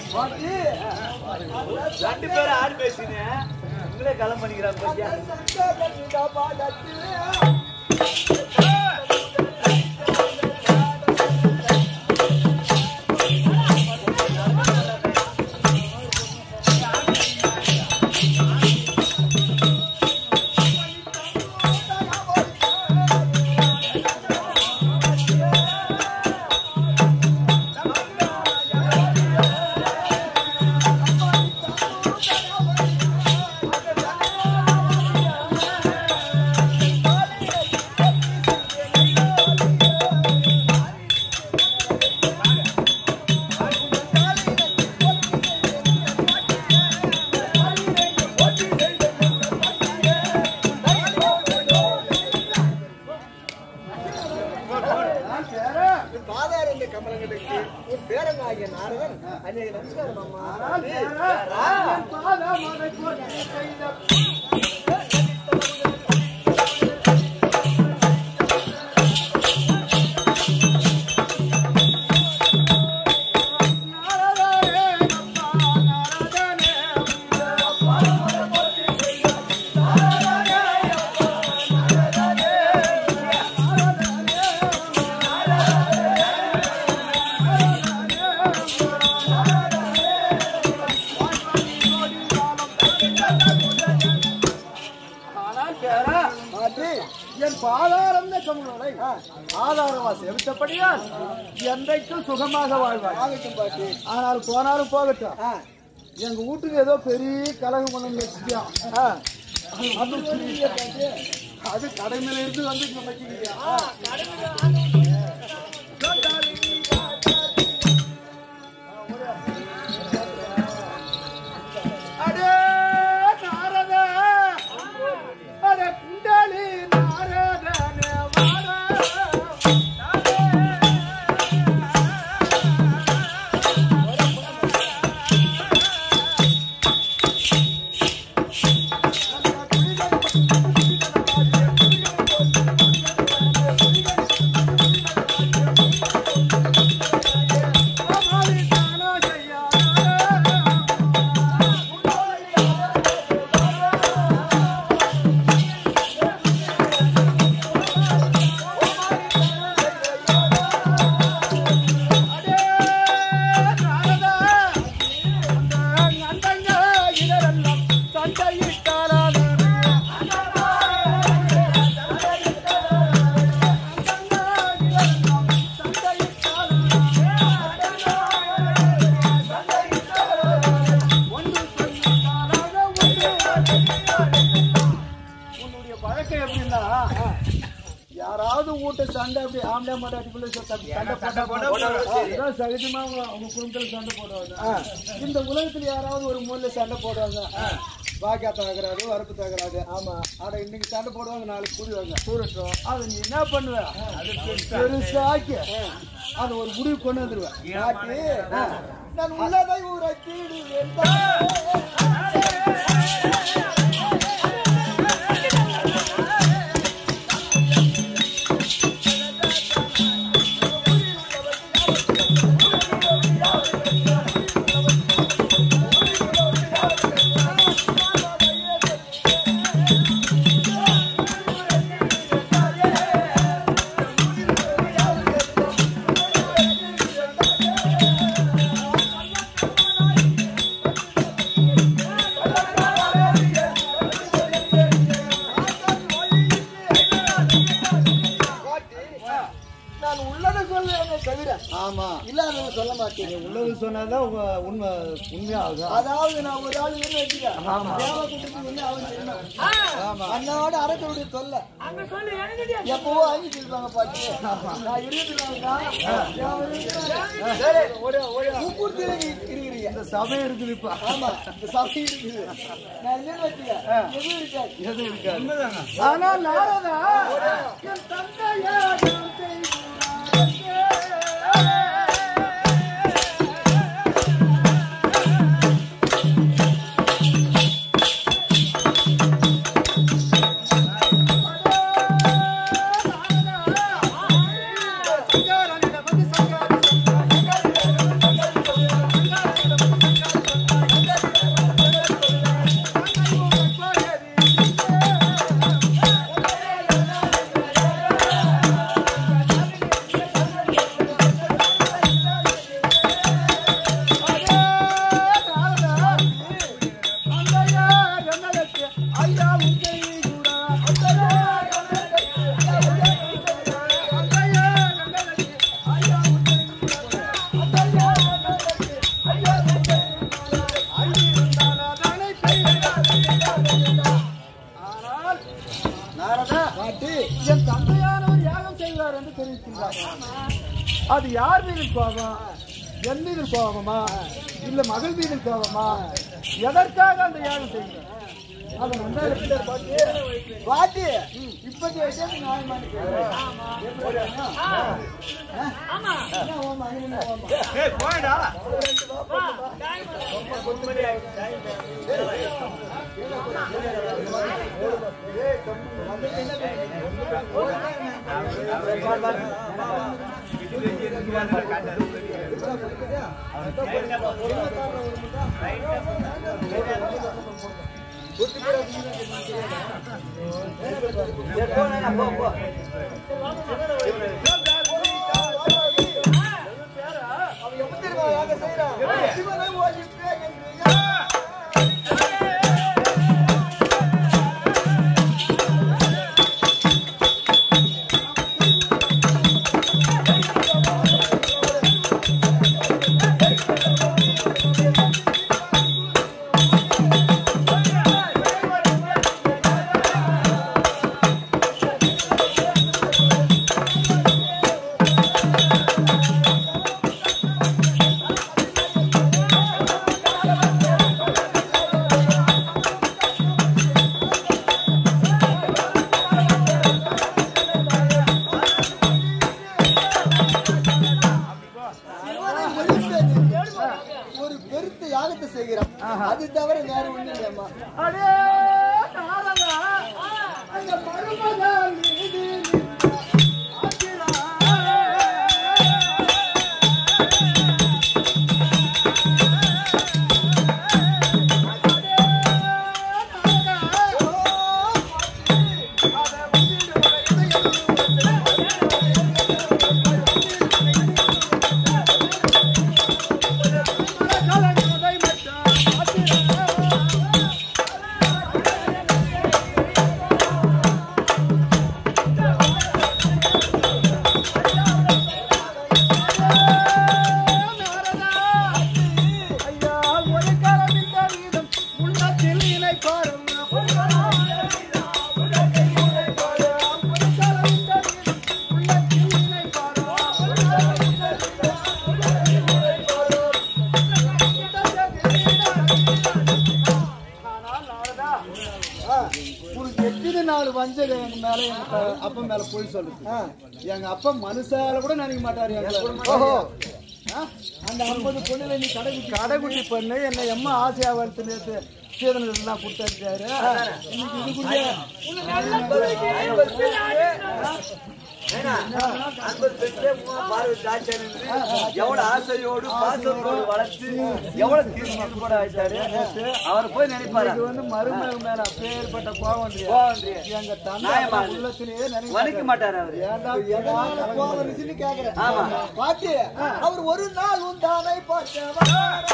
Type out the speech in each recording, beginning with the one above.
பாட்டி ரெண்டு பேரும் ஆடு பேசினு உங்களே களம் பண்ணிக்கிறாங்க பத்தியா பாதார இந்த கமலங்களுக்கு உன் பேரனாகிய நாரதன் அன்னைய நமஸ்காரம் அம்மா பாட்டி என் பாதாரம் கமலை ஆதாரமா செலுத்தப்படியால் என்றைக்கும் சுகமாக வாழ்வாய் ஆகட்டும் பாட்டி ஆனால் போனாலும் போகட்டும் ஆ, எங்க வீட்டுக்கு ஏதோ பெரிய கலகம் கொண்டு வந்து வச்சுட்டியான். ஆ, அது புரியல பாட்டி. அது கடைமையில இருந்து வந்து இங்க வைக்கிறீங்க. அடே நாரதா, அடே குண்டலி நாரதனே வாரா. உன்னுடைய பழக்கம் எப்படின்னா யாராவது வீட்டை சண்டை அப்படி ஆம்பளை மாட்டை அடிக்குள்ள சண்டை போட்டா அதுதான் சகஜமா அவங்க அவங்க குடும்பத்துல சண்டை போடுவாங்க இந்த உலகத்துல யாராவது ஒரு மூலையில சண்டை போடுவாங்க பாக்கியா தகராறு வரப்பு தகராறு ஆமா ஆனா இன்னைக்கு சண்டை போடுவாங்க நாளைக்கு கூடுவாங்க கூடட்டும் அதை நீ என்ன பண்ணுவ பெருசாக்கி அதை ஒரு முடிவு கொண்டு வந்துருவேன் பாட்டி நான் உள்ளதை ஊரை தீடுவேன் நான் உள்ளதை சொல்லுவேனே தவிர ஆமா இல்லாதவங்க சொல்ல மாட்டேன் உள்ளது சொன்னாதான் உங்க உண்மை உண்மையாகும் அதாவது நான் ஒரு ஆள் என்ன வச்சுக்கிறேன் தேவ குட்டத்துக்கு என்ன அவன் செய்யணும். அண்ணாவோட அரசருடைய தொல்லை எப்பவோ வாங்கிட்டு இருப்பாங்க பாட்டு நான் இருக்கிறேன் முக்கூர்த்தியில இருக்கிறீங்க இந்த சபை இருக்குது இப்ப ஆமா இந்த சபை இருக்குது நான் என்ன வச்சுக்க எதுவும் இருக்காது எதுவும் இருக்காது ஆனா நாரதா என் தந்தையாரும் சங்காரம் அது யார் மீது கோபம் என் மீது கோபமா இல்ல மகள் மீது கோபமா எதற்காக அந்த யாகம் செய்யணும் அதை நல்லா இருக்கு பாட்டி பாட்டி இப்பத்தி வச்சா நியாயமான கேள்வி. என்ன ஓமா, என்ன ஓமா? ஏய் போடா அவன் எப்படி தெரியுமா யாகம் செய்றான்? சிவனை ஒழிப்பே என்று சிவனை ஒழிப்பே என்று ஒரு பெருத்த யாகத்தை செய்கிறான் அது தவிர வேற ஒண்ணும் இல்லையம்மா அடே நாரதா அந்த மருமகள் மீது ஆத்திரா. கலங்கதை மச்சான் ஆத்திரா. ஐயா, ஒரு கரமிட்ட வீதம் உள்ளத்தில் இணைப்பாரும். ஒரு கரமிட்ட வீதம் உள்ளத்தில் இணைப்பாரும். ஆனால் நாரதா, உனக்கு எத்தனை நாள் வஞ்சகம் எங்க மேல எங்க அப்பா- அப்பா மேல போய் சொல்லுது எங்க அப்பா மனுஷால கூட நினைக்க மாட்டாரு எங்களை. ஓஹோ ஆ? அந்த ஐம்பது பொண்ணுல நீ கடைக்குட்டி கடைக்குட்டி பண்ணு என்ன எம்மா ஆசையா வளர்த்து நேத்து சீதனம் எல்லாம் கொடுத்தாரு இன்னைக்கு இதுக்குள்ளே அன்பது பெற்றே மூணு பார்வை தாட்சாயி நின்று எவ்வளவு ஆசையோடு பாசத்தோடு வளர்த்து எவ்வளவு தீர்ப்பு கூட ஆயிட்டாரு அவர் போய் நினைப்பாரு இது வந்து மருமக மேல அப்பேற்பட்ட கோவம் இல்லையா? கோவம் இல்லையா? எங்க தந்தை நியாயமா அப்பா இது? உள்ளத்திலேயே நினைக்க மன்னிக்க மாட்டாரு அவரு ஏன்டா எதனால கோவம் வந்துச்சுன்னு கேக்குறேன். ஆமா. பாட்டி அவர் ஒரு நாள் உண்டானை பார்த்தவர்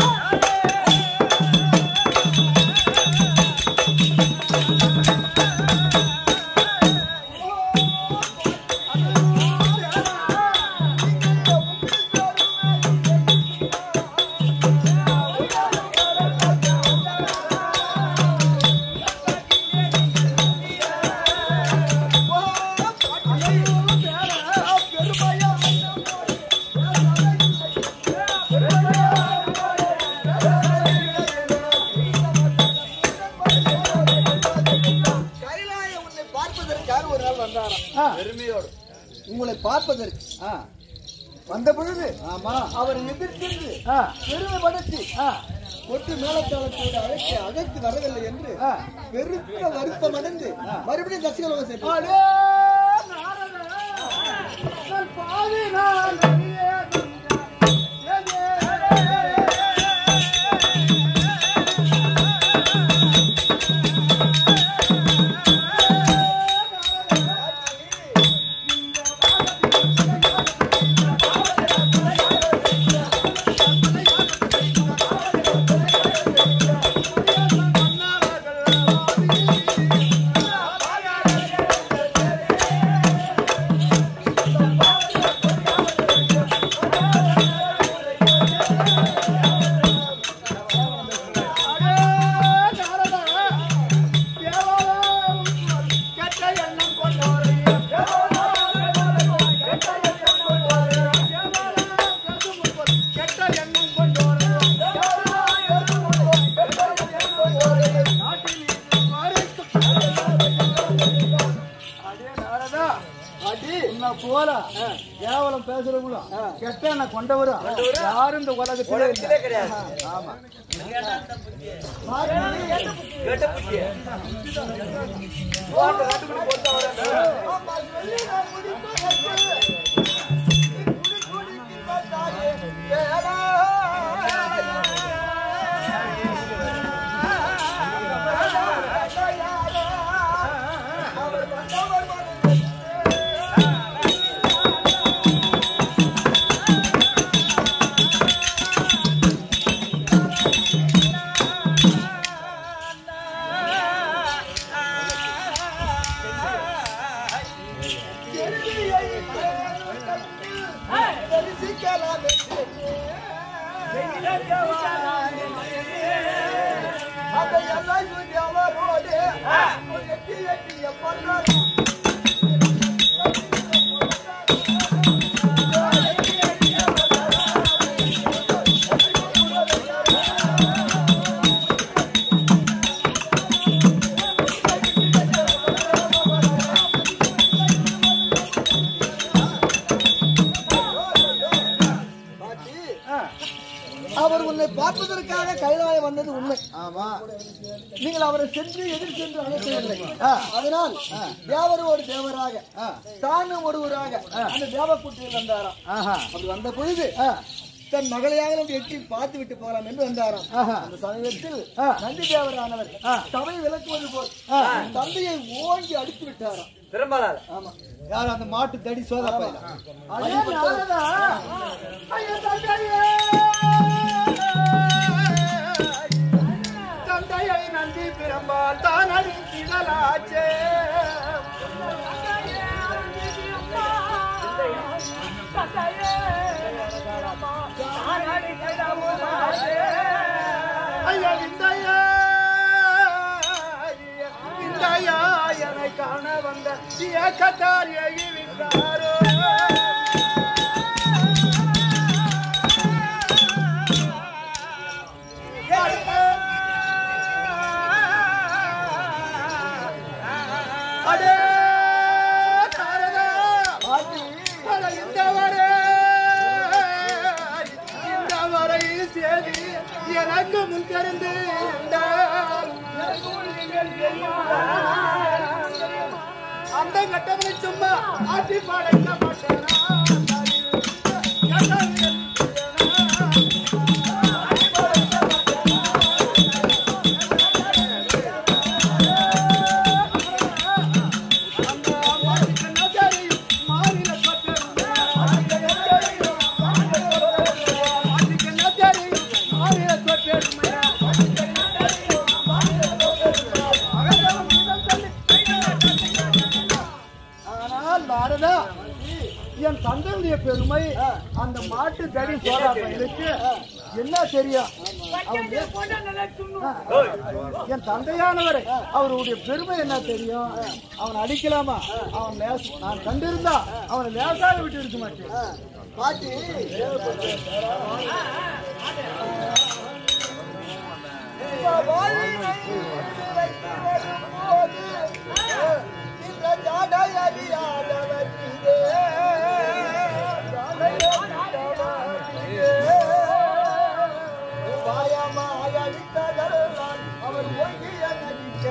கைலாய உன்னை பார்ப்பதற்காக ஒரு நாள் வந்தாராம் ஆ, பெருமையோடு உங்களை பார்ப்பதற்கு ஆ, வந்த பொழுது ஆமா அவரை எதிர்த்து ஆ, பெருமைப்படுத்தி ஆ, கொட்டு மேலத்தாளத்தோடு அழைத்து அழைத்து வரவில்லை என்று ஆ. பெருத்த வருத்தம் அடைந்து மறுபடியும் தசிகலோகம் சேர்த்து அடே நாரதா, உங்கள் பாவி நான் அறியே ஆ பேசுறவங்களும் கெட்ட எண்ணம் கொண்டவரும் யாரும் இந்த உலகத்திலே இல்லை. உலகத்திலே கிடையாது ஆமா கேட்ட புத்தி வாட்டு நாட்டுக்குடி போட்டு வரேன் ஆமா, சொல்லி நான் முடிப்பதற்கு நீ குடி குடிக்கின்ற தாயே, ஏலா. அவர் வந்தவர் மனதில் எருமையை கண்ணில் தரிசிக்கலாம் என்று அதை எல்லாம் சொல்லி அவரோடு ஒரு எட்டி எட்டிய பண்ணாரும் பாட்டி, அவர் உன்னை பார்ப்பதற்காக கைலாயம் வந்தது உண்மை ஆமா நீங்கள் அவரை சென்று எதிர் சென்று அழைக்கவில்லை அதனால் தேவர் ஒரு தேவராக தானும் ஒருவராக அந்த தேவக்குட்டியில் வந்தாராம் ஆஹா அப்படி வந்த பொழுது தன் மகளையாக நம்ம எட்டி பார்த்து விட்டு போகலாம் என்று வந்தாராம் அந்த சமயத்தில் நந்தி தேவரானவர் சபை விளக்குவது போல் தந்தையை ஓங்கி அடித்து விட்டாராம் பெரும்பாலால் ஆமா யார் அந்த மாட்டு தடி சோதா பையனா? அதே நாளதான் ஐயா தந்தையே தந்தையை நந்தி பிரம்பால் தான் அடித்திடலாச்சே ஐயா இந்தையா இந்தையா என்னை காண வந்த இயக்கத்தார் எழுவிட்டாரோ அடே தாரதா அட இந்த வரை இந்த வரை சேதி எனக்கு முன் தெரிந்து அந்த கட்டவனை சும்மா ஆட்டி படைக்க மாட்டேனா ஆனால் நாரதா என் தந்தையுடைய பெருமை அந்த மாட்டு தடி சோழா பையனுக்கு என்ன தெரியும் என் தந்தையானவரை அவருடைய பெருமை என்ன தெரியும் அவன் அடிக்கலாமா அவன் லேச நான் கண்டிருந்தா அவனை லேசாக விட்டு இருக்க மாட்டேன் பாட்டி இந்த வாழ்வினை விலக்கி வரும்போது இந்த ஜாடை அறியாதவர் இதே. ஜாடை அறியாதவர் இதே. உபாயமாக அடித்ததெல்லாம் அவர் ஒங்கிய நடிக்க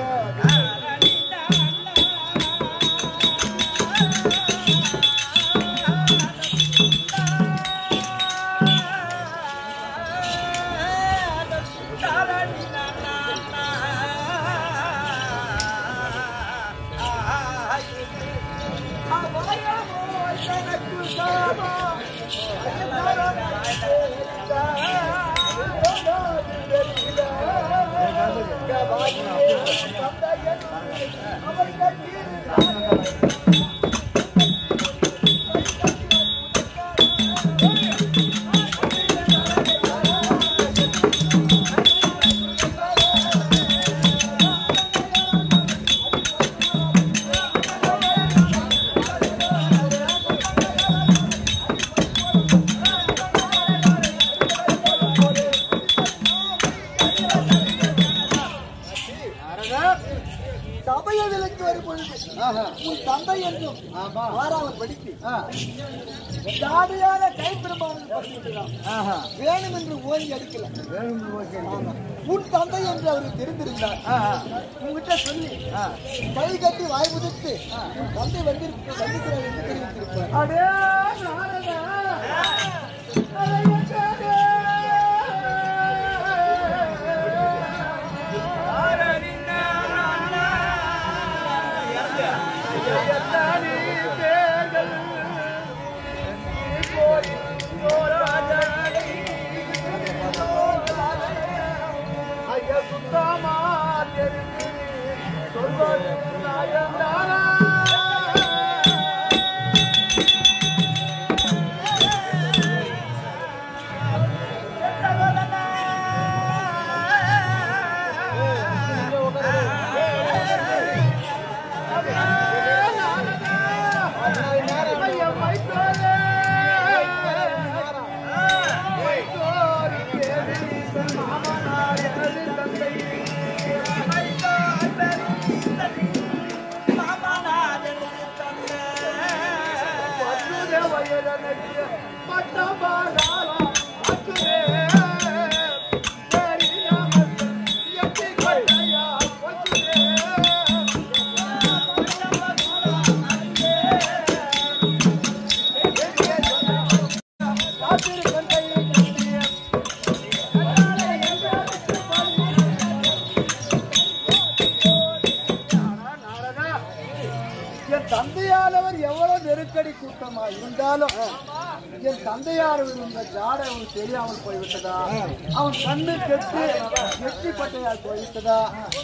சபையை விலக்கி வரும் பொழுது ஆமா ஆறாவது படித்து ஆ. ஜாதியான கைப்பெருமானுக்கு பட்டுவிட்டான் ஆஹா. வேணும் என்று ஓங்கி அடிக்கல வேணும் ஓகே. உன் தந்தை என்று அவருக்கு தெரிந்திருந்தார் ஆஹா. உங்ககிட்ட சொல்லி ஆ. கை கட்டி வாய் முதிர்த்து உன் தந்தை வந்திருக்கு வந்திருக்கிறார் என்று தெரிவித்திருப்பார் அடே நாரதா. அலையச்சதே. எத்தனை பேர்கள் போய் போராடி ஐயா சுத்தமா தெரிஞ்சு சொல்வது நாயந்தாரா என் தந்தையானவர் எவ்வளவு நெருக்கடி கூட்டமா இருந்தாலும் என் தந்தையார் இருந்த ஜாடை அவனுக்கு தெரியாமல் போய்விட்டதா அவன் கண்ணு கெட்டு எட்டி பட்டையால் போய்விட்டதா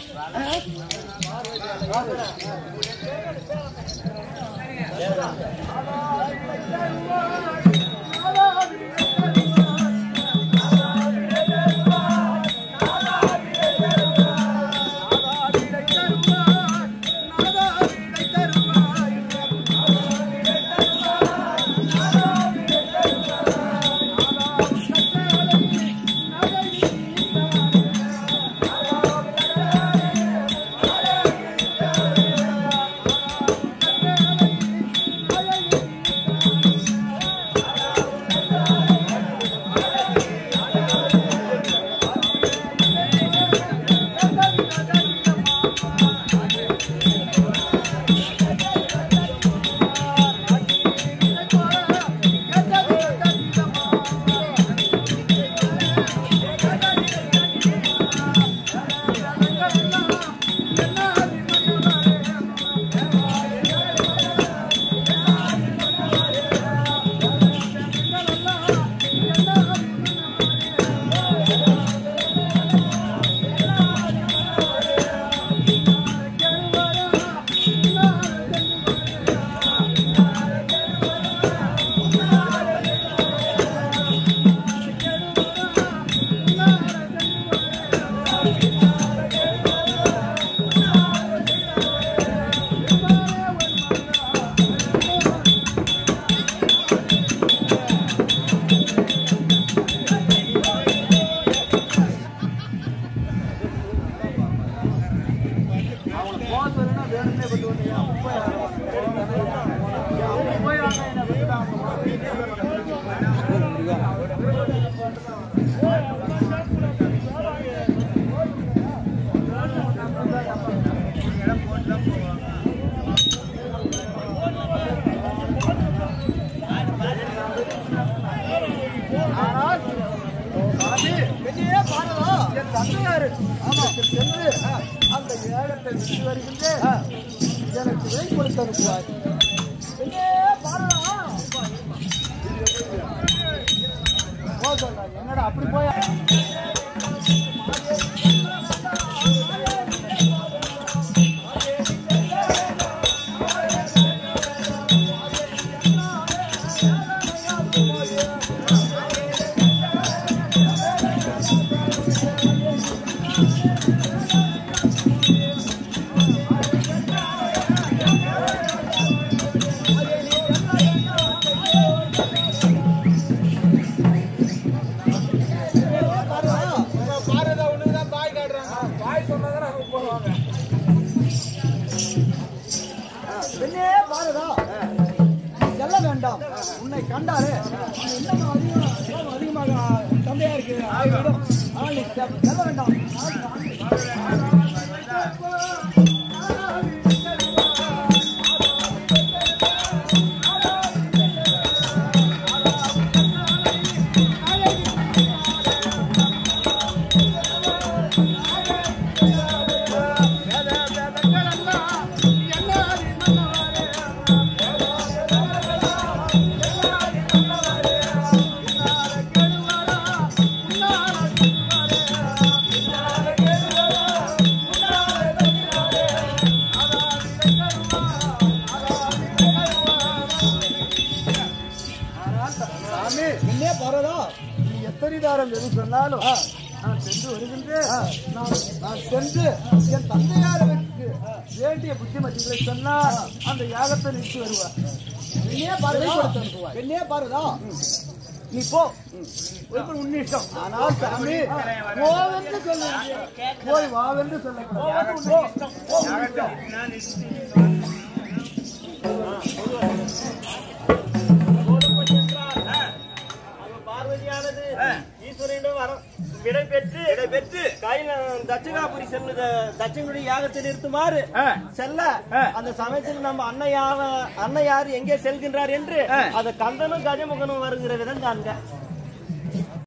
வெளியே பாருங்க என் தந்தையாரு ஆமாத்தில் சென்று அந்த ஏகத்தை விட்டு வருகின்றேன் எனக்கு விலை கொடுத்து அனுப்புவார் வெளியே பாருங்க போ சொல்றாரு. என்னடா அப்படி போய் பாருங்க ஆகிவிடும் ஆனால் நீ செ- செல்ல வேண்டாம் சாமி என்னே பரதா நீ எத்தனை தாரம் எது சொன்னாலும் நான் சென்று வருகின்றேன் நான் நான் சென்று என் தந்தையாரனுக்கு வேண்டிய புத்திமதிகளை சொன்னால் அந்த யாகத்தை நிறுத்தி வருவார் என்னே பரதா என்னே பரதா நீ போ ஒருத்தர் உன்னிஷ்டம் ஆனால் சாமி போவென்று சொல்ல போய் வாவென்று சொல்ல பார்வதியானது ஈஸ்வரனிடம் வரம் விடை பெற்று விடை பெற்று கையில தட்சிணாபுரி செல்லுத தட்சிணுடைய யாகத்தை நிறுத்துமாறு செல்ல அந்த சமயத்தில் நம்ம அன்னையாவ அன்னையார் எங்கே செல்கின்றார் என்று அந்த கந்தனும் கஜமுகனும் வருகிற விதம் காண்க